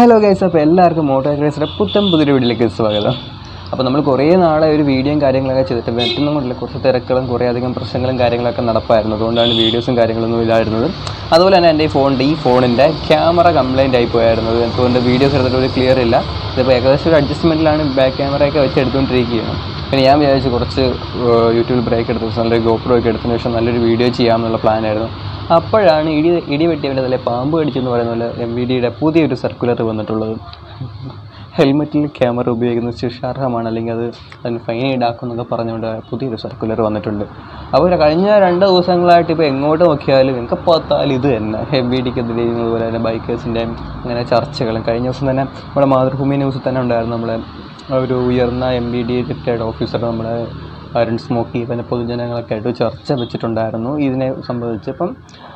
hello guys അപ്പോൾ എല്ലാവർക്കും motto ഗ്രേസിൻ്റെ പുത്തൻ പുതിയൊരു വീഡിയോയിലേക്ക് സ്വാഗതം അപ്പോൾ നമ്മൾ കുറേ നാളെ ഒരു വീഡിയോയും കാര്യങ്ങളൊക്കെ ചെയ്തിട്ട് പറ്റുന്ന കൊണ്ടില്ല കുറച്ച് തിരക്കുകളും കുറേ അധികം പ്രശ്നങ്ങളും കാര്യങ്ങളൊക്കെ നടപ്പായിരുന്നു അതുകൊണ്ടാണ് വീഡിയോസും കാര്യങ്ങളൊന്നും ഇല്ലായിരുന്നത് അതുപോലെ തന്നെ എൻ്റെ ഈ ഫോണിൻ്റെ ഈ ഫോണിൻ്റെ ക്യാമറ കംപ്ലൈൻ്റ് ആയി പോയായിരുന്നത് അതുകൊണ്ട് വീഡിയോസ് എടുത്തിട്ട് ഒരു ക്ലിയർ ഇല്ല ഇതിപ്പോൾ ഏകദേശം ഒരു അഡ്ജസ്റ്റ്മെൻറ്റിലാണ് ബാക്ക് ക്യാമറയൊക്കെ വെച്ച് എടുത്തുകൊണ്ടിരിക്കുകയാണ് പിന്നെ ഞാൻ വിചാരിച്ചു കുറച്ച് ഏഹ്, യൂട്യൂബിൽ ബ്രേക്ക് എടുത്ത ദിവസം നല്ലൊരു ഗോപ്രോ ഒക്കെ എടുത്തതിന് ശേഷം നല്ലൊരു വീഡിയോ ചെയ്യാമെന്നുള്ള പ്ലാനായിരുന്നു അപ്പോഴാണ് ഇടി ഇടി വെട്ടിയവൻ്റെ തലേ പാമ്പ് കടിച്ചെന്ന് പറയുന്ന പോലെ എം വി ഡിയുടെ പുതിയൊരു സർക്കുലർ വന്നിട്ടുള്ളത് ഹെൽമെറ്റിൽ ക്യാമറ ഉപയോഗിക്കുന്നത് ശിക്ഷാർഹമാണ് അല്ലെങ്കിൽ അത് അതിന് ഫൈൻ ഈടാക്കും എന്നൊക്കെ പറഞ്ഞുകൊണ്ട് പുതിയൊരു സർക്കുലർ വന്നിട്ടുണ്ട് അപ്പോൾ കഴിഞ്ഞ രണ്ട് ദിവസങ്ങളായിട്ട് ഇപ്പോൾ എങ്ങോട്ട് നോക്കിയാലും എங்கே பார்த்தாലും ഇത് തന്നെ എം വി ഡിക്കെതിരെയും അതുപോലെ തന്നെ ബൈക്കേഴ്സിൻ്റെ അങ്ങനെ ചർച്ചകളും കഴിഞ്ഞ ദിവസം തന്നെ നമ്മുടെ മാതൃഭൂമി ന്യൂസിൽ തന്നെ ഉണ്ടായിരുന്നു നമ്മളെ ഒരു ഉയർന്ന M B D retired officer നമ്മുടെ അരുൺ സ്മോക്കി പിന്നെ പൊതുജനങ്ങളൊക്കെ ആയിട്ട് ചർച്ച വെച്ചിട്ടുണ്ടായിരുന്നു ഇതിനെ സംബന്ധിച്ച് അപ്പം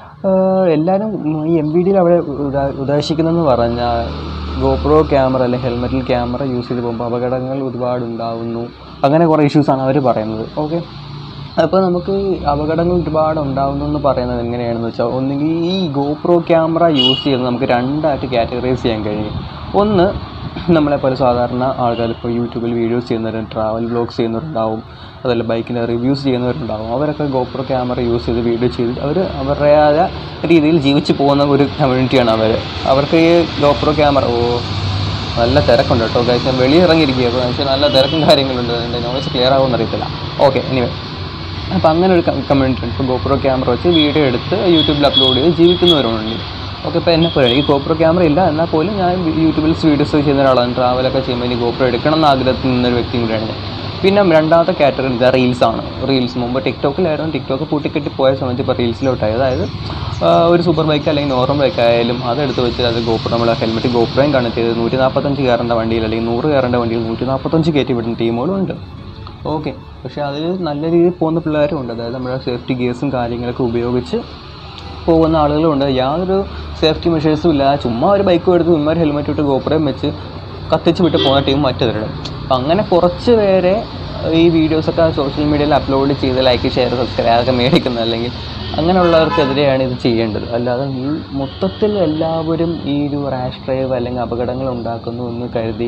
ആഹ് എല്ലാവരും ഈ എം ബി ഡിയിൽ അവിടെ ഉദാ- ഉദ്ദേശിക്കുന്നതെന്ന് പറഞ്ഞാൽ ഗോപ്രോ ക്യാമറ അല്ലെങ്കിൽ ഹെൽമെറ്റിൽ ക്യാമറ യൂസ് ചെയ്ത് പോകുമ്പോൾ അപകടങ്ങൾ ഒരുപാട് ഉണ്ടാവുന്നു അങ്ങനെ കുറേ ഇഷ്യൂസാണ് അവർ പറയുന്നത് ഓക്കെ അപ്പോൾ നമുക്ക് അപകടങ്ങൾ ഒരുപാട് ഉണ്ടാവുന്നു എന്ന് പറയുന്നത് എങ്ങനെയാണെന്ന് വെച്ചാൽ ഒന്നുകിൽ ഈ ഗോപ്രോ ക്യാമറ യൂസ് ചെയ്ത് നമുക്ക് രണ്ടായിട്ട് കാറ്റഗറൈസ് ചെയ്യാൻ കഴിയും ഒന്ന് നമ്മളെപ്പോലെ സാധാരണ ആൾക്കാർ ഇപ്പോൾ യൂട്യൂബിൽ വീഡിയോസ് ചെയ്യുന്നവരും ട്രാവൽ വ്ലോഗ്സ് ചെയ്യുന്നവരുണ്ടാവും അതല്ല ബൈക്കിൻ്റെ റിവ്യൂസ് ചെയ്യുന്നവരുണ്ടാവും അവരൊക്കെ ഗോപ്രോ ക്യാമറ യൂസ് ചെയ്ത് വീഡിയോ ചെയ്ത് അവർ അവരുടേതായ രീതിയിൽ ജീവിച്ച് പോകുന്ന ഒരു കമ്മ്യൂണിറ്റിയാണ് അവർ അവർക്ക് ഈ ഗോപ്രോ ക്യാമറ ഓ നല്ല തിരക്കുണ്ട് കേട്ടോ ഗൈസ് ഞാൻ വെളിയിൽ ഇറങ്ങിയിരിക്കുക അപ്പോൾ പക്ഷേ നല്ല തിരക്കും കാര്യങ്ങളുണ്ട് എൻ്റെ നോളജ് ക്ലിയർ ആകുമെന്ന് അറിയത്തില്ല ഓക്കെ എനിവേ അപ്പോൾ അങ്ങനെ ഒരു കമ്മ്യൂണിറ്റി ഉണ്ട് ഇപ്പോൾ ഗോപ്രോ ക്യാമറ വെച്ച് വീഡിയോ എടുത്ത് യൂട്യൂബിൽ അപ്ലോഡ് ചെയ്ത് ജീവിക്കുന്നവരുണ്ട് ഓക്കെ ഇപ്പോൾ എന്നെ പോലെ ഈ ഗോപ്രോ ക്യാമറ ഇല്ല എന്നാൽ പോലും ഞാൻ യൂട്യൂബിൽ വീഡിയോസ് ചെയ്യുന്ന ഒരാളാണ് ട്രാവലൊക്കെ ചെയ്യുമ്പോൾ എനിക്ക് ഗോപ്രോ എടുക്കണം എന്ന് ആഗ്രഹത്തിൽ നിന്നൊരു വ്യക്തിയും കൂടിയാണ് ഞാൻ പിന്നെ രണ്ടാമത്തെ കാറ്റഗറി ഇത് റീൽസ് ആണ് റീൽസ് മുമ്പ് ടിക്ടോക്കിലായിരുന്നു ടിക്ടോക്ക് പൂട്ടിക്കെട്ടി പോയ സമയത്ത് ഇപ്പോൾ റീൽസിലോട്ടായി അതായത് ആ, ഒരു സൂപ്പർ ബൈക്ക് അല്ലെങ്കിൽ നോർമൽ ബൈക്ക് ആയാലും അതെടുത്ത് വെച്ച് അത് ഗോപ്രോ നമ്മൾ ഹെൽമെറ്റ് ഗോപ്രോയും കണക്ട് ചെയ്ത് നൂറ്റി നാൽപ്പത്തഞ്ച് കയറേണ്ട വണ്ടിയിൽ അല്ലെങ്കിൽ നൂറ് കയറേണ്ട വണ്ടിയിൽ നൂറ്റി നാൽപ്പത്തഞ്ച് കയറ്റി വിടുന്ന ടീമുകളും ഉണ്ട് ഓക്കെ പക്ഷേ അതിൽ നല്ല രീതിയിൽ പോകുന്ന പിള്ളേരും ഉണ്ട് അതായത് നമ്മുടെ സേഫ്റ്റി ഗിയേഴ്സും കാര്യങ്ങളൊക്കെ ഉപയോഗിച്ച് പോകുന്ന ആളുകളുണ്ട് യാതൊരു സേഫ്റ്റി മെഷേഴ്സും ഇല്ല ചുമ്മാ ഒരു ബൈക്കും എടുത്ത് ചുമ്മാ ഒരു ഹെൽമെറ്റ് ഇട്ട് ഗോപ്രയും വെച്ച് കത്തിച്ച് വിട്ട് പോകുന്ന ടീം മറ്റേതിരുടെ അപ്പം അങ്ങനെ കുറച്ച് പേരെ ഈ വീഡിയോസൊക്കെ സോഷ്യൽ മീഡിയയിൽ അപ്ലോഡ് ചെയ്ത് ലൈക്ക് ഷെയർ സബ്സ്ക്രൈബ് അതൊക്കെ മേടിക്കുന്നത് അല്ലെങ്കിൽ അങ്ങനെയുള്ളവർക്കെതിരെയാണ് ഇത് ചെയ്യേണ്ടത് അല്ലാതെ ഈ മൊത്തത്തിൽ എല്ലാവരും ഈ ഒരു റാഷ് ഡ്രൈവ് അല്ലെങ്കിൽ അപകടങ്ങൾ ഉണ്ടാക്കുന്നു എന്ന് കരുതി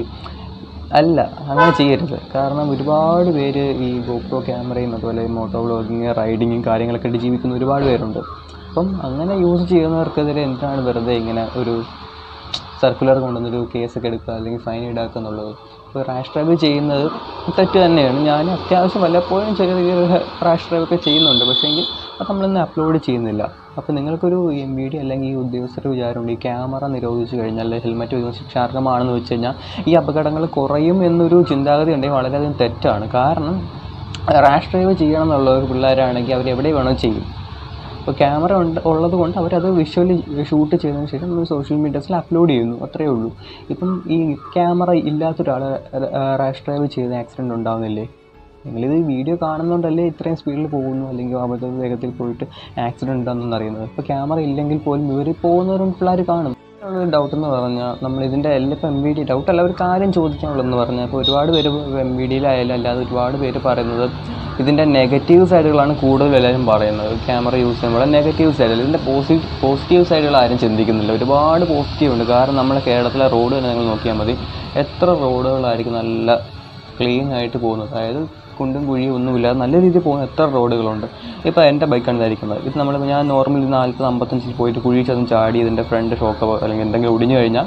അല്ല അങ്ങനെ ചെയ്യരുത് കാരണം ഒരുപാട് പേര് ഈ ഗോപ്രോ ക്യാമറയും അതുപോലെ മോട്ടോ വ്ളോഗിങ് റൈഡിങ്ങും കാര്യങ്ങളൊക്കെ ആയിട്ട് ജീവിക്കുന്ന ഒരുപാട് പേരുണ്ട് അപ്പം അങ്ങനെ യൂസ് ചെയ്യുന്നവർക്കെതിരെ എന്താണ് വെറുതെ ഇങ്ങനെ ഒരു സർക്കുലർ കൊണ്ടുവന്നൊരു കേസൊക്കെ എടുക്കുക അല്ലെങ്കിൽ ഫൈൻ ഈടാക്കുക എന്നുള്ളത് ഇപ്പോൾ റാഷ് ഡ്രൈവ് ചെയ്യുന്നത് തെറ്റ് തന്നെയാണ് ഞാൻ അത്യാവശ്യം വല്ലപ്പോഴും ചെറിയ ചെറിയ റാഷ് ഡ്രൈവ് ഒക്കെ ചെയ്യുന്നുണ്ട് പക്ഷേ എങ്കിൽ അത് നമ്മളിന്ന് അപ്ലോഡ് ചെയ്യുന്നില്ല അപ്പോൾ നിങ്ങൾക്കൊരു എം വി ഡി അല്ലെങ്കിൽ ഈ ഉദ്യോഗസ്ഥർ വിചാരമുണ്ട് ഈ ക്യാമറ നിരോധിച്ചു കഴിഞ്ഞാൽ അല്ലെങ്കിൽ ഹെൽമെറ്റ് ഉപയോഗിച്ച് ശിക്ഷാർഹമാണെന്ന് വെച്ച് കഴിഞ്ഞാൽ ഈ അപകടങ്ങൾ കുറയും എന്നൊരു ചിന്താഗതി ഉണ്ടെങ്കിൽ വളരെയധികം തെറ്റാണ് കാരണം റാഷ് ഡ്രൈവ് ചെയ്യണം എന്നുള്ള ഒരു പിള്ളേരാണെങ്കിൽ അവർ എവിടെ വേണോ ചെയ്യും ഇപ്പോൾ ക്യാമറ ഉണ്ട് ഉള്ളത് കൊണ്ട് അവരത് വിഷ്വലി ഷൂട്ട് ചെയ്തതിന് ശേഷം നമ്മൾ സോഷ്യൽ മീഡിയസിൽ അപ്ലോഡ് ചെയ്യുന്നു അത്രയേ ഉള്ളൂ ഇപ്പം ഈ ക്യാമറ ഇല്ലാത്തൊരാൾ റാഷ് ഡ്രൈവ് ചെയ്ത് ആക്സിഡൻറ്റ് ഉണ്ടാവുന്നില്ലേ നിങ്ങളിത് വീഡിയോ കാണുന്നതുകൊണ്ടല്ലേ ഇത്രയും സ്പീഡിൽ പോകുന്നു അല്ലെങ്കിൽ അബദ്ധ വേഗത്തിൽ പോയിട്ട് ആക്സിഡൻറ്റ് ഉണ്ടാകുന്നു അറിയുന്നത് ഇപ്പോൾ ക്യാമറ ഇല്ലെങ്കിൽ പോലും ഇവർ പോകുന്നവരും പിള്ളേർ കാണും ഒരു ഡൗട്ട് എന്ന് പറഞ്ഞാൽ നമ്മൾ ഇതിൻ്റെ എല്ലാം ഇപ്പോൾ എം വി ഡി ഡൗട്ട് അല്ല ഒരു കാര്യം ചോദിക്കാനുള്ളതെന്ന് പറഞ്ഞാൽ ഇപ്പോൾ ഒരുപാട് പേര് എം വി ഡിയിലായാലും അല്ലാതെ ഒരുപാട് പേര് പറയുന്നത് ഇതിൻ്റെ നെഗറ്റീവ് സൈഡുകളാണ് കൂടുതൽ എല്ലാവരും പറയുന്നത് ക്യാമറ യൂസ് ചെയ്യുമ്പോൾ നെഗറ്റീവ് സൈഡിൽ ഇതിൻ്റെ പോസിറ്റീവ് പോസിറ്റീവ് സൈഡുകൾ ആരും ചിന്തിക്കുന്നില്ല ഒരുപാട് പോസിറ്റീവ് ഉണ്ട് കാരണം നമ്മുടെ കേരളത്തിലെ റോഡ് തന്നെ നിങ്ങൾ നോക്കിയാൽ മതി എത്ര റോഡുകളായിരിക്കും നല്ല ക്ലീൻ ആയിട്ട് പോകുന്നത് അതായത് കുണ്ടും കുഴിയും ഒന്നുമില്ലാതെ നല്ല രീതിയിൽ പോകുന്ന എത്ര റോഡുകളുണ്ട് ഇപ്പോൾ എൻ്റെ ബൈക്കാണ് ഇതായിരിക്കുന്നത് ഇത് നമ്മൾ ഞാൻ നോർമലി നാൽപ്പത് അമ്പത്തഞ്ചിൽ പോയിട്ട് കുഴി ചെന്ന് ചാടി ഇതിൻ്റെ ഫ്രണ്ട് ഷോക്കോ അല്ലെങ്കിൽ എന്തെങ്കിലും ഒടിഞ്ഞു കഴിഞ്ഞാൽ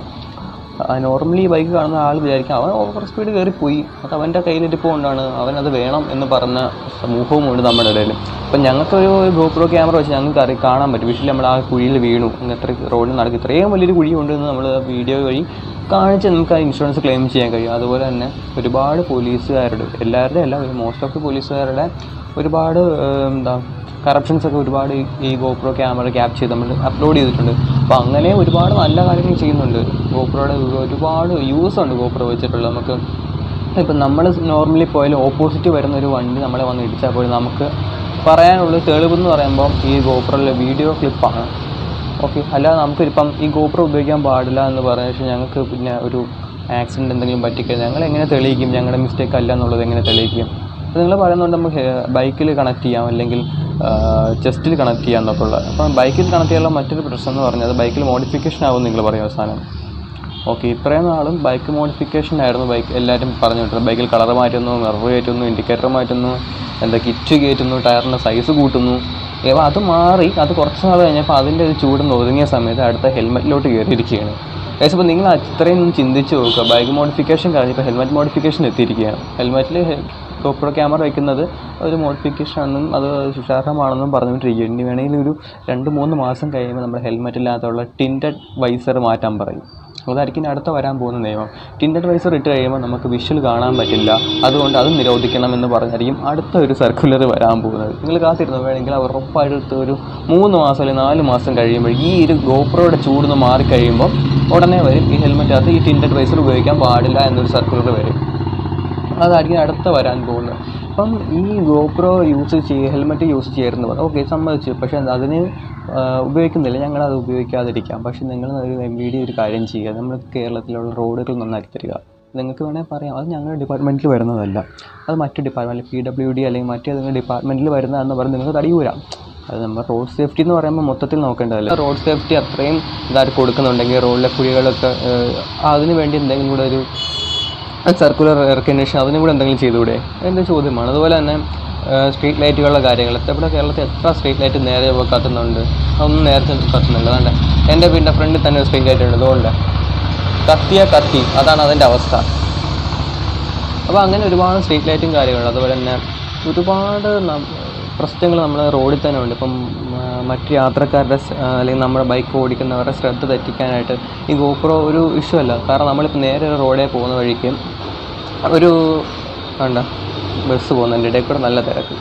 നോർമലി ഈ ബൈക്ക് കാണുന്ന ആൾ വിചാരിക്കും അവൻ ഓവർ സ്പീഡ് കയറിപ്പോയി അത് അവൻ്റെ കയ്യിലിരിപ്പ് കൊണ്ടാണ് അവനത് വേണം എന്ന് പറഞ്ഞ സമൂഹവുമുണ്ട് നമ്മുടെ ഇടയിൽ അപ്പം ഞങ്ങൾക്കൊരു ഗോപ്രോ ക്യാമറ വെച്ച് ഞങ്ങൾക്ക് അറി കാണാൻ പറ്റും വിഷയം നമ്മൾ ആ കുഴിയിൽ വീണു ഇങ്ങനത്തെ റോഡിൽ നടക്കും ഇത്രയും വലിയൊരു കുഴി ഉണ്ടെന്ന് നമ്മൾ വീഡിയോ വഴി കാണിച്ച് നമുക്ക് ആ ഇൻഷുറൻസ് ക്ലെയിം ചെയ്യാൻ കഴിയും അതുപോലെ തന്നെ ഒരുപാട് പോലീസുകാരുടെ എല്ലാവരുടെ അല്ല മോസ്റ്റ് ഓഫ് ദി പോലീസുകാരുടെ ഒരുപാട് ഏഹ്, എന്താ കറപ്ഷൻസ് ഒക്കെ ഒരുപാട് ഈ- ഈ ഗോപ്രോ ക്യാമറ ക്യാപ്ചർ ചെയ്ത് നമ്മൾ അപ്ലോഡ് ചെയ്തിട്ടുണ്ട് അപ്പോൾ അങ്ങനെ ഒരുപാട് നല്ല കാര്യങ്ങൾ ചെയ്യുന്നുണ്ട് ഗോപ്രോയുടെ ഒരുപാട് യൂസ് ഉണ്ട് ഗോപ്രോ വെച്ചിട്ടുള്ള നമുക്ക് ഇപ്പം നമ്മൾ നോർമലി പോയാലും ഓപ്പോസിറ്റ് വരുന്ന ഒരു വണ്ടി നമ്മളെ വന്ന് ഇടിച്ചാൽ പോലും നമുക്ക് പറയാനുള്ള തെളിവെന്ന് പറയുമ്പോൾ ഈ ഗോപ്രോയിലെ വീഡിയോ ക്ലിപ്പാണ് ഓക്കെ അല്ലാതെ നമുക്കിപ്പം ഈ ഗോപ്രോ ഉപയോഗിക്കാൻ പാടില്ല എന്ന് പറഞ്ഞ ശേഷം ഞങ്ങൾക്ക് പിന്നെ ഒരു ആക്സിഡൻറ്റ് എന്തെങ്കിലും പറ്റിക്കഴിഞ്ഞാൽ ഞങ്ങൾ എങ്ങനെ തെളിയിക്കും ഞങ്ങളുടെ മിസ്റ്റേക്ക് അല്ല എന്നുള്ളത് എങ്ങനെ തെളിയിക്കും അപ്പോൾ നിങ്ങൾ പറയുന്നുണ്ട് നമുക്ക് ബൈക്കിൽ കണക്ട് ചെയ്യാം അല്ലെങ്കിൽ ചെസ്റ്റിൽ കണക്ട് ചെയ്യാം എന്നൊക്കെ ഉള്ളത് അപ്പം ബൈക്കിൽ കണക്ട് ചെയ്യാനുള്ള മറ്റൊരു പ്രശ്നം എന്ന് പറഞ്ഞാൽ ബൈക്കിൽ മോഡിഫിക്കേഷൻ ആവും നിങ്ങൾ പറയും അവസാനം ഓക്കെ ഇത്രയും നാളും ബൈക്ക് മോഡിഫിക്കേഷൻ ആയിരുന്നു ബൈക്ക് എല്ലാവരും പറഞ്ഞു വിട്ടത് ബൈക്കിൽ കളർ മാറ്റുന്നു മിറർ കയറ്റുന്നു ഇൻഡിക്കേറ്റർ മാറ്റുന്നു എന്താ കിറ്റ് കയറ്റുന്നു ടയറിൻ്റെ സൈസ് കൂട്ടുന്നു ഏവ അത് മാറി അത് കുറച്ച് നാൾ കഴിഞ്ഞപ്പോൾ അതിൻ്റെ ഒരു ചൂട് ഒതുങ്ങിയ സമയത്ത് അടുത്ത ഹെൽമെറ്റിലോട്ട് കയറിയിരിക്കുകയാണ് ഏകദേശം ഇപ്പോൾ നിങ്ങൾ അത്രയും ഒന്ന് ചിന്തിച്ച് നോക്കുക ബൈക്ക് മോഡിഫിക്കേഷൻ കഴിഞ്ഞപ്പോൾ ഹെൽമെറ്റ് മോഡിഫിക്കേഷൻ എത്തിയിരിക്കുകയാണ് ഹെൽമെറ്റിൽ ഗോപ്രോ ക്യാമറ വയ്ക്കുന്നത് ഒരു മോഡിഫിക്കേഷൻ ആണെന്നും അത് ശുചാർഹമാണെന്നും പറഞ്ഞുകൊണ്ടിരിക്കുക ഇനി വേണമെങ്കിൽ ഒരു രണ്ട് മൂന്ന് മാസം കഴിയുമ്പോൾ നമ്മുടെ ഹെൽമെറ്റിനകത്തുള്ള ടിൻറ്റഡ് വൈസർ മാറ്റാൻ പറയും അതായിരിക്കും ഇനി അടുത്ത വരാൻ പോകുന്ന നിയമം ടിൻറ്റഡ് വൈസർ ഇട്ട് കഴിയുമ്പോൾ നമുക്ക് വിഷ്വൽ കാണാൻ പറ്റില്ല അതുകൊണ്ട് അത് നിരോധിക്കണം എന്ന് പറഞ്ഞായിരിക്കും അടുത്ത ഒരു സർക്കുലർ വരാൻ പോകുന്നത് നിങ്ങൾ കാത്തിരുന്നു വേണമെങ്കിൽ അവർ ഉറപ്പായിട്ട് ഒരു മൂന്ന് മാസം അല്ലെങ്കിൽ നാല് മാസം കഴിയുമ്പോൾ ഈ ഒരു ഗോപ്രോയുടെ ചൂടുന്ന് മാറിക്കഴിയുമ്പോൾ ഉടനെ വരും ഈ ഹെൽമെറ്റിനകത്ത് ഈ ടിൻറ്റഡ് വൈസർ ഉപയോഗിക്കാൻ പാടില്ല എന്നൊരു സർക്കുലർ വരും അതായിരിക്കും അടുത്ത വരാൻ പോകുന്നത് അപ്പം ഈ ഗോപ്രോ യൂസ് ചെയ്യുക ഹെൽമെറ്റ് യൂസ് ചെയ്യരുതെന്ന് പറഞ്ഞു ഓക്കെ സമ്മതിച്ചു പക്ഷേ അതിന് ആ, ഉപയോഗിക്കുന്നില്ല ഞങ്ങളത് ഉപയോഗിക്കാതിരിക്കാം പക്ഷേ നിങ്ങൾ ഒരു എം വി ഡി ഒരു കാര്യം ചെയ്യുക നമ്മൾ കേരളത്തിലുള്ള റോഡുകൾ നന്നാക്കി തരിക നിങ്ങൾക്ക് വേണമെങ്കിൽ പറയാം അത് ഞങ്ങളുടെ ഡിപ്പാർട്ട്മെൻറ്റിൽ വരുന്നതല്ല അത് മറ്റു ഡിപ്പാർട്ട്മെൻറ്റ് പി ഡബ്ല്യു ഡി അല്ലെങ്കിൽ മറ്റേതെങ്കിലും ഡിപ്പാർട്ട്മെൻറ്റിൽ വരുന്നതെന്ന് പറഞ്ഞ് നിങ്ങൾക്ക് തടി ഊരാം അത് നമ്മൾ റോഡ് സേഫ്റ്റി എന്ന് പറയുമ്പോൾ മൊത്തത്തിൽ നോക്കേണ്ടതല്ല റോഡ് സേഫ്റ്റി അത്രയും ഇതായിട്ട് കൊടുക്കുന്നുണ്ടെങ്കിൽ റോഡിലെ കുഴികളൊക്കെ ഏഹ്, അതിന് വേണ്ടി എന്തെങ്കിലും കൂടെ ഒരു സർക്കുലർ ഇറക്കിയതിന് ശേഷം അതിനും കൂടെ എന്തെങ്കിലും ചെയ്തുകൂടെ എൻ്റെ ചോദ്യമാണ് അതുപോലെ തന്നെ സ്ട്രീറ്റ് ലൈറ്റുകളുടെ കാര്യങ്ങൾ ഇവിടെ കേരളത്തിൽ എത്ര സ്ട്രീറ്റ് ലൈറ്റ് നേരെ ഇപ്പോൾ കത്തുന്നുണ്ട് അതൊന്നും നേരത്തെ കത്തുന്നില്ല അതുകൊണ്ട് എൻ്റെ വീടിൻ്റെ ഫ്രണ്ടിൽ തന്നെ ഒരു സ്ട്രീറ്റ് ലൈറ്റ് ഉണ്ട് അതുകൊണ്ട് കത്തിയ കത്തി അതാണ് അതിൻ്റെ അവസ്ഥ അപ്പോൾ അങ്ങനെ ഒരുപാട് സ്ട്രീറ്റ് ലൈറ്റും കാര്യങ്ങളും അതുപോലെ തന്നെ ഒരുപാട് പ്രശ്നങ്ങൾ നമ്മുടെ റോഡിൽ തന്നെ ഉണ്ട് ഇപ്പം ആ, മറ്റ് യാത്രക്കാരുടെ സ്- ആ, അല്ലെങ്കിൽ നമ്മുടെ ബൈക്ക് ഓടിക്കുന്നവരുടെ ശ്രദ്ധ തെറ്റിക്കാനായിട്ട് ഈ ഗോപ്രോ ഒരു ഇഷ്യൂ അല്ല കാരണം നമ്മളിപ്പോൾ നേരെ ഒരു റോഡിൽ പോകുന്ന വഴിക്ക് ഒരു വേണ്ട ബസ് പോകുന്നതിൻ്റെ ഇടയിൽ കൂടെ നല്ല തിരക്ക്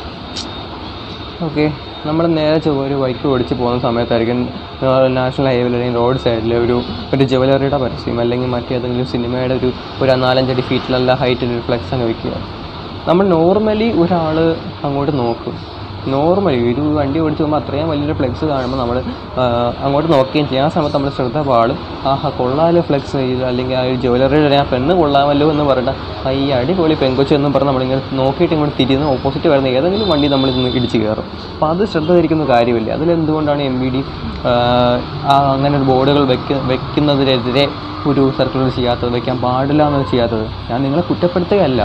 ഓക്കെ നമ്മൾ നേരെ ചൊവ്വ ഒരു ബൈക്ക് ഓടിച്ച് പോകുന്ന സമയത്തായിരിക്കും നാഷണൽ ഹൈവേയിൽ അല്ലെങ്കിൽ റോഡ് സൈഡിൽ ഒരു ഒരു ജുവലറിയുടെ പരസ്യം അല്ലെങ്കിൽ മറ്റേതെങ്കിലും സിനിമയുടെ ഒരു ഒരു നാലഞ്ചടി ഫീറ്റിലുള്ള ഹൈറ്റിൽ ഒരു ഫ്ലെക്സ് അങ്ങ് വയ്ക്കുക നമ്മൾ നോർമലി ഒരാൾ അങ്ങോട്ട് നോക്കും നോർമലി ഒരു വണ്ടി ഓടിച്ച് പോകുമ്പോൾ അത്രയും വലിയൊരു ഫ്ലെക്സ് കാണുമ്പോൾ നമ്മൾ അങ്ങോട്ട് നോക്കുകയും ചെയ്യും ആ സമയത്ത് നമ്മൾ ശ്രദ്ധ പാടും ആഹാ കൊള്ളാലോ ഫ്ലെക്സ് ചെയ്ത് അല്ലെങ്കിൽ ആ ഒരു ജ്വല്ലറിയുടെ ആ പെണ്ണ് കൊള്ളാമല്ലോ എന്ന് പറഞ്ഞിട്ട് ആ ഈ അടിപൊളി പെങ്കൊച്ചു എന്ന് പറഞ്ഞ് നമ്മളിങ്ങനെ നോക്കിയിട്ട് ഇങ്ങോട്ട് തിരിയുന്ന ഓപ്പോസിറ്റ് വരുന്ന ഏതെങ്കിലും വണ്ടി നമ്മൾ ഇന്ന് ഇടിച്ച് കയറും അപ്പോൾ അത് ശ്രദ്ധ ധരിക്കുന്ന കാര്യമില്ല അതിലെന്തുകൊണ്ടാണ് എം വി ഡി അങ്ങനെ ഒരു ബോർഡുകൾ വെക്ക വെക്കുന്നതിനെതിരെ ഒരു സർക്കുലർ ചെയ്യാത്തത് വെക്കാൻ പാടില്ല എന്നത് ചെയ്യാത്തത് ഞാൻ നിങ്ങളെ കുറ്റപ്പെടുത്തുകയല്ല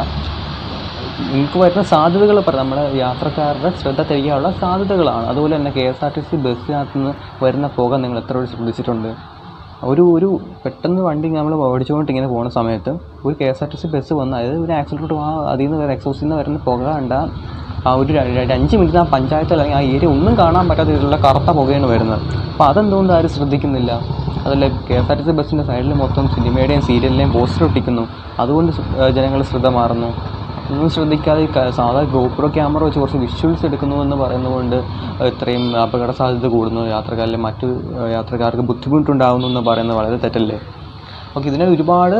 നിങ്ങൾക്ക് വരുന്ന സാധ്യതകൾ പറയാം നമ്മുടെ യാത്രക്കാരുടെ ശ്രദ്ധ തിരിക്കാനുള്ള സാധ്യതകളാണ് അതുപോലെ തന്നെ K S R T C ബസ്സിനകത്ത് നിന്ന് വരുന്ന പുക നിങ്ങൾ എത്ര പേര് ശ്രദ്ധിച്ചിട്ടുണ്ട് ഒരു ഒരു പെട്ടെന്ന് വണ്ടി നമ്മൾ ഓടിച്ചുകൊണ്ട് ഇങ്ങനെ പോകുന്ന സമയത്ത് ഒരു K S R T C bus വന്ന് അതായത് ഒരു ആക്സിഡൻറ്റ് ആ അതിൽ നിന്ന് വരുന്ന എക്സോസിൽ നിന്ന് വരുന്ന പുക കണ്ട ആ ഒരു ര- ര- അഞ്ച് മിനിറ്റ് ആ പഞ്ചായത്ത് അല്ലെങ്കിൽ ആ ഏരിയ ഒന്നും കാണാൻ പറ്റാത്ത രീതിയിലുള്ള കറുത്ത പുകയാണ് വരുന്നത് അപ്പോൾ അതെന്തുകൊണ്ട് ആരും ശ്രദ്ധിക്കുന്നില്ല അതല്ല K S R T C ബസ്സിൻ്റെ സൈഡിൽ മൊത്തം സിനിമയുടെയും സീരിയലിൻ്റെയും പോസ്റ്റർ ഒട്ടിക്കുന്നു അതുകൊണ്ട് ജനങ്ങൾ ശ്രദ്ധ മാറുന്നു ഒന്നും ശ്രദ്ധിക്കാതെ ഈ ക- സാധാ ഗോപ്രോ ക്യാമറ വെച്ച് കുറച്ച് വിഷ്വൽസ് എടുക്കുന്നു എന്ന് പറയുന്നതുകൊണ്ട് ഇത്രയും അപകട സാധ്യത കൂടുന്നു യാത്രക്കാരിലെ മറ്റു ഏഹ്, യാത്രക്കാർക്ക് ബുദ്ധിമുട്ടുണ്ടാകുന്നു എന്ന് പറയുന്നത് വളരെ തെറ്റല്ലേ ഓക്കെ ഇതിന് ഒരുപാട്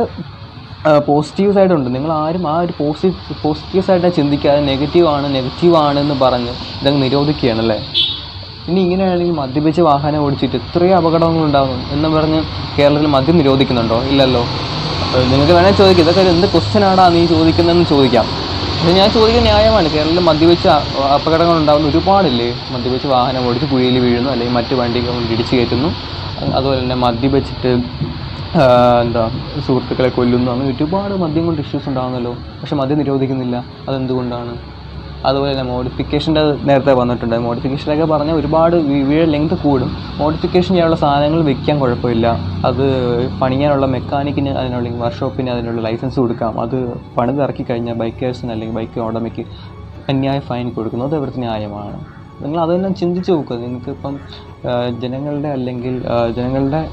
പോസിറ്റീവ് സൈഡുണ്ട് നിങ്ങൾ ആരും ആ ഒരു പോസിറ്റീവ് പോസിറ്റീവ് സൈഡിനെ ചിന്തിക്കാതെ നെഗറ്റീവ് ആണ് നെഗറ്റീവ് ആണെന്ന് പറഞ്ഞ് ഇതങ്ങ് നിരോധിക്കുകയാണല്ലേ ഇനി ഇങ്ങനെയാണെങ്കിൽ മദ്യപിച്ച് വാഹനം ഓടിച്ചിട്ട് ഇത്രയും അപകടങ്ങൾ ഉണ്ടാകുന്നു എന്ന് പറഞ്ഞ് കേരളത്തിൽ മദ്യം നിരോധിക്കുന്നുണ്ടോ ഇല്ലല്ലോ അപ്പോൾ നിങ്ങൾക്ക് വേണേൽ ചോദിക്കാം ഇതൊക്കെ എന്ത് ക്വസ്റ്റ്യൻ ആടാ നീ ചോദിക്കുന്നതെന്ന് ചോദിക്കാം പക്ഷേ ഞാൻ ചോദിക്കുന്ന ന്യായമാണ് കേരളത്തിൽ മദ്യപിച്ച് അ- അപകടങ്ങൾ ഉണ്ടാകുന്ന ഒരുപാടില്ലേ മദ്യപിച്ച് വാഹനം ഓടിച്ച് കുഴിയിൽ വീഴുന്നു അല്ലെങ്കിൽ മറ്റു വണ്ടി കൊണ്ട് ഇടിച്ച് കയറ്റുന്നു അതുപോലെ തന്നെ മദ്യപിച്ചിട്ട് ആ, എന്താ സുഹൃത്തുക്കളെ കൊല്ലുന്നു അങ്ങനെ ഒരുപാട് മദ്യം കൊണ്ട് ഇഷ്യൂസ് ഉണ്ടാകുന്നല്ലോ പക്ഷെ മദ്യം നിരോധിക്കുന്നില്ല അതെന്തുകൊണ്ടാണ് അതുപോലെ തന്നെ മോഡിഫിക്കേഷൻ്റെ നേരത്തെ വന്നിട്ടുണ്ട് മോഡിഫിക്കേഷനൊക്കെ പറഞ്ഞാൽ ഒരുപാട് വീഴ ലെങ്ത് കൂടും മോഡിഫിക്കേഷൻ ചെയ്യാനുള്ള സാധനങ്ങൾ വിൽക്കാൻ കുഴപ്പമില്ല അത് പണിയാനുള്ള മെക്കാനിക്കിന് അതിനുള്ള വർക്ക്ഷോപ്പിന് അതിനുള്ള ലൈസൻസ് കൊടുക്കാം അത് പണിതിറക്കി കഴിഞ്ഞാൽ ബൈക്കേഴ്സിന് അല്ലെങ്കിൽ ബൈക്ക് ഉടമയ്ക്ക് അന്യായ ഫൈൻ കൊടുക്കുന്നത് അത് എവിടുത്തെ ന്യായമാണ് നിങ്ങൾ അതെല്ലാം ചിന്തിച്ച് നോക്കുക നിങ്ങൾക്കിപ്പം ആ, ജനങ്ങളുടെ അല്ലെങ്കിൽ ആ, ജനങ്ങളുടെ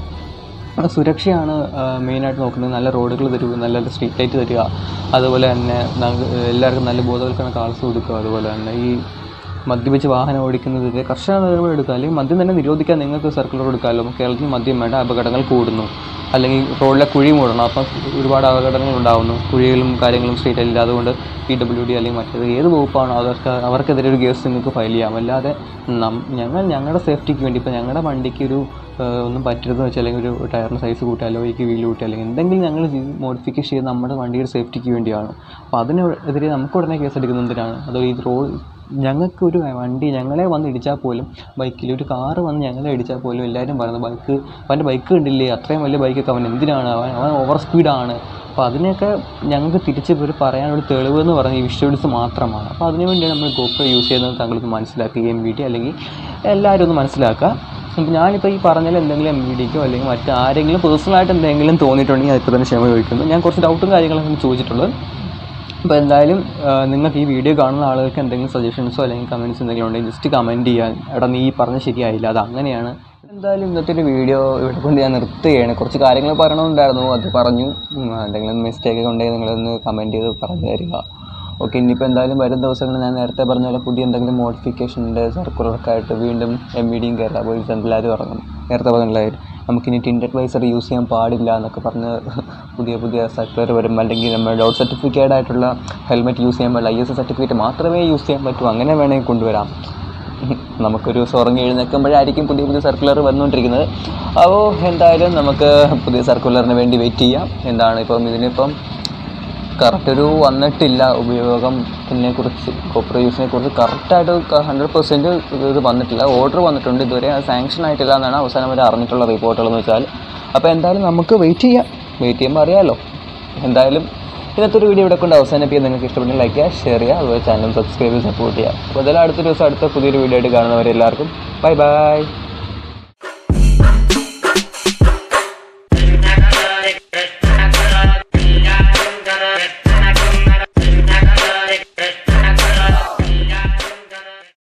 സുരക്ഷയാണ് മെയിനായിട്ട് നോക്കുന്നത് നല്ല റോഡുകൾ തരിക നല്ല സ്ട്രീറ്റ് ലൈറ്റ് തരിക അതുപോലെ തന്നെ നമുക്ക് എല്ലാവർക്കും നല്ല ബോധവൽക്കരണ ക്ലാസ് കൊടുക്കുക അതുപോലെ തന്നെ ഈ മദ്യപിച്ച് വാഹനം ഓടിക്കുന്നതിന് കർശന നടപടി എടുക്കുക അല്ലെങ്കിൽ മദ്യം തന്നെ നിരോധിക്കാൻ നിങ്ങൾക്ക് സർക്കുലർ കൊടുക്കാമല്ലോ കേരളത്തിൽ മദ്യം വേണ്ട അപകടങ്ങൾ കൂടുന്നു അല്ലെങ്കിൽ റോഡിലെ കുഴി മൂടണം അപ്പം ഒരുപാട് അപകടങ്ങൾ ഉണ്ടാകുന്നു കുഴികളും കാര്യങ്ങളും സ്ട്രീറ്റ് ഇല്ല അതുകൊണ്ട് പി ഡബ്ല്യു ഡി അല്ലെങ്കിൽ മറ്റേത് ഏത് വകുപ്പാണോ അവർക്ക് അവർക്കെതിരെ ഒരു കേസ് നിങ്ങൾക്ക് ഫയൽ ചെയ്യാം അല്ലാതെ നം- ഞങ്ങൾ ഞങ്ങളുടെ സേഫ്റ്റിക്ക് വേണ്ടി ഇപ്പോൾ ഞങ്ങളുടെ വണ്ടിക്ക് ഒരു ഏഹ്, ഒന്നും പറ്റരുതെന്ന് വെച്ചാൽ അല്ലെങ്കിൽ ഒരു ടയറിന് സൈസ് കൂട്ടുക അലോയ്ക്ക് വീല് കൂട്ടുക അല്ലെങ്കിൽ എന്തെങ്കിലും ഞങ്ങൾ മോഡിഫിക്കേഷൻ ചെയ്ത് നമ്മുടെ വണ്ടിയുടെ സേഫ്റ്റിക്ക് വേണ്ടിയാണ് അപ്പോൾ അതിനെതിരെ നമുക്ക് ഉടനെ കേസ് എടുക്കുന്നത് എന്തിനാണ് അതോ ഈ റോഡ് ഞങ്ങൾക്ക് ഒരു വണ്ടി ഞങ്ങളെ വന്ന് ഇടിച്ചാൽ പോലും ബൈക്കിൽ ഒരു കാറ് വന്ന് ഞങ്ങളെ ഇടിച്ചാൽ പോലും എല്ലാവരും പറയുന്നത് ബൈക്ക് അവൻ്റെ ബൈക്ക് കണ്ടില്ലേ അത്രയും വലിയ ബൈക്കൊക്കെ അവൻ എന്തിനാണ് അവൻ അവൻ ഓവർ സ്പീഡാണ് അപ്പോൾ അതിനെയൊക്കെ ഞങ്ങൾക്ക് തിരിച്ച് ഇവർ പറയാനൊരു തെളിവ് എന്ന് പറയുന്നത് ഈ വിഷ്വൽസ് മാത്രമാണ് അപ്പോൾ അതിനു വേണ്ടിയാണ് നമ്മൾ ഗോപ്രോ യൂസ് ചെയ്യുന്നത് താങ്കൾക്ക് മനസ്സിലാക്കുകയും വീഡിയോ അല്ലെങ്കിൽ എല്ലാവരും ഒന്ന് മനസ്സിലാക്കുക അപ്പോൾ ഞാനിപ്പോൾ ഈ പറഞ്ഞാൽ എന്തെങ്കിലും എം വി ഡിക്കോ അല്ലെങ്കിൽ മറ്റ് ആരെങ്കിലും പേഴ്സണലായിട്ട് എന്തെങ്കിലും തോന്നിയിട്ടുണ്ടെങ്കിൽ അതിപ്പോൾ തന്നെ ക്ഷമ ചോദിക്കുന്നു ഞാൻ കുറച്ച് ഡൗട്ടും കാര്യങ്ങളൊക്കെ ചോദിച്ചിട്ടുള്ളത് അപ്പോൾ എന്തായാലും ആ, നിങ്ങൾക്ക് ഈ വീഡിയോ കാണുന്ന ആളുകൾക്ക് എന്തെങ്കിലും സജഷൻസോ അല്ലെങ്കിൽ കമൻറ്റ്സ് എന്തെങ്കിലും ഉണ്ടെങ്കിൽ ജസ്റ്റ് കമൻറ്റ് ചെയ്യാൻ എടാ നീ പറഞ്ഞ ശരിയായില്ല അത് അങ്ങനെയാണ് എന്തായാലും ഇന്നത്തെ ഒരു വീഡിയോ ഇവിടെ കൊണ്ട് ഞാൻ നിർത്തുകയാണ് കുറച്ച് കാര്യങ്ങൾ പറയണമെന്നുണ്ടായിരുന്നു അത് പറഞ്ഞു ഉം, എന്തെങ്കിലും മിസ്റ്റേക്ക് ഒക്കെ ഉണ്ടെങ്കിൽ നിങ്ങളൊന്ന് കമൻറ്റ് ചെയ്ത് പറഞ്ഞു തരിക ഓക്കെ ഇനിയിപ്പോൾ എന്തായാലും വരും ദിവസങ്ങളിൽ ഞാൻ നേരത്തെ പറഞ്ഞ പോലെ പുതിയ എന്തെങ്കിലും മോഡിഫിക്കേഷൻ്റെ സർക്കുലറൊക്കെ ആയിട്ട് വീണ്ടും എം ഇ ഡിയും കേരള പോലീസ് എല്ലാവരും ഇറങ്ങും നേരത്തെ പറഞ്ഞില്ലേ നമുക്കിനി ടിൻഡ് അഡ്വൈസർ യൂസ് ചെയ്യാൻ പാടില്ല എന്നൊക്കെ പറഞ്ഞ് പുതിയ പുതിയ സർക്കുലർ വരും അല്ലെങ്കിൽ നമ്മൾ ഡൗട്ട് സർട്ടിഫിക്കറ്റ് ആയിട്ടുള്ള ഹെൽമെറ്റ് യൂസ് ചെയ്യാൻ പാടില്ല ഐ എസ് സർട്ടിഫിക്കറ്റ് മാത്രമേ യൂസ് ചെയ്യാൻ പറ്റൂ അങ്ങനെ വേണമെങ്കിൽ കൊണ്ടുവരാം നമുക്കൊരു ദിവസം ഉറങ്ങി എഴുന്നേൽക്കുമ്പോഴായിരിക്കും പുതിയ പുതിയ സർക്കുലർ വന്നുകൊണ്ടിരിക്കുന്നത് അപ്പോൾ എന്തായാലും നമുക്ക് പുതിയ സർക്കുലറിന് വേണ്ടി വെയിറ്റ് ചെയ്യാം എന്താണ് ഇപ്പം ഇതിനിപ്പം കറക്റ്റ് ഒരു വന്നിട്ടില്ല ഉപയോഗത്തിനെ കുറിച്ച് കോപ്പർ യൂസിനെ കുറിച്ച് കറക്റ്റായിട്ട് ഹൺഡ്രഡ് പെർസെൻറ്റ് ഇത് വന്നിട്ടില്ല ഓർഡർ വന്നിട്ടുണ്ട് ഇതുവരെ അത് സാങ്ഷൻ ആയിട്ടില്ല എന്നാണ് അവസാനം വരെ അറിഞ്ഞിട്ടുള്ള റിപ്പോർട്ടുകളെന്ന് വെച്ചാൽ അപ്പോൾ എന്തായാലും നമുക്ക് വെയിറ്റ് ചെയ്യാം വെയിറ്റ് ചെയ്യുമ്പോൾ അറിയാമല്ലോ എന്തായാലും ഇന്നത്തെ ഒരു വീഡിയോ ഇവിടെ കൊണ്ട് അവസാനിപ്പിക്കാൻ നിങ്ങൾക്ക് ഇഷ്ടപ്പെട്ടെങ്കിൽ ലൈക്ക് ചെയ്യുക ഷെയർ ചെയ്യുക അതുപോലെ ചാനൽ സബ്സ്ക്രൈബ് ചെയ്ത് സപ്പോർട്ട് ചെയ്യുക അപ്പോൾ അതിൽ അടുത്ത ദിവസം അടുത്ത പുതിയൊരു വീഡിയോ ആയിട്ട് കാണുന്നവരെല്ലാവർക്കും ബൈ ബൈ